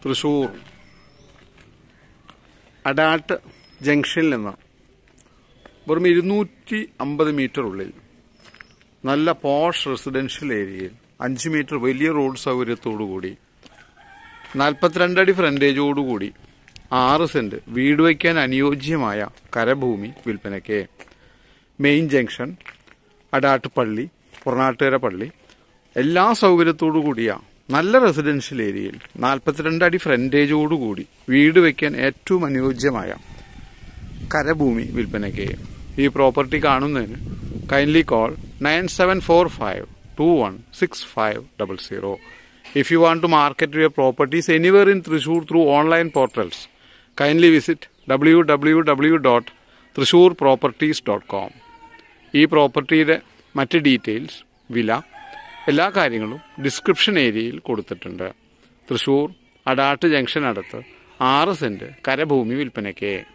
തൃശ്ശൂർ അഡാട്ട് ജംഗ്ഷനിൽ നിന്ന് വെറും ഇരുന്നൂറ്റി അമ്പത് മീറ്റർ ഉള്ളിൽ നല്ല പോഷ് റെസിഡൻഷ്യൽ ഏരിയയിൽ അഞ്ച് മീറ്റർ വലിയ റോഡ് സൗകര്യത്തോടു കൂടി നാൽപ്പത്തിരണ്ട് അടി ഫ്രണ്ടേജോടുകൂടി ആറ് സെന്റ് വീട് വയ്ക്കാൻ അനുയോജ്യമായ കരഭൂമി വിൽപ്പനയ്ക്ക് മെയിൻ ജംഗ്ഷൻ അടാട്ട് പള്ളി പുറനാട്ടുകര പള്ളി എല്ലാ സൗകര്യത്തോടു കൂടിയ നല്ല റെസിഡൻഷ്യൽ ഏരിയയിൽ നാൽപ്പത്തിരണ്ട് അടി ഫ്രണ്ടേജോടുകൂടി വീട് വയ്ക്കാൻ ഏറ്റവും അനുയോജ്യമായ കരഭൂമി വിൽപ്പനയ്ക്ക് ഈ പ്രോപ്പർട്ടി കാണുന്നതിന് kindly call nine seven four five two one six five double zero if you want to market your properties anywhere in Thrissur through online portals kindly visit W W W dot Thrissur properties dot com ഈ പ്രോപ്പർട്ടിയുടെ മറ്റ് details വില എല്ലാ കാര്യങ്ങളും description ഏരിയയിൽ കൊടുത്തിട്ടുണ്ട് Thrissur Adat junction അടുത്ത് ആറ് സെന്റ് കരഭൂമി വിൽപ്പനയ്ക്ക്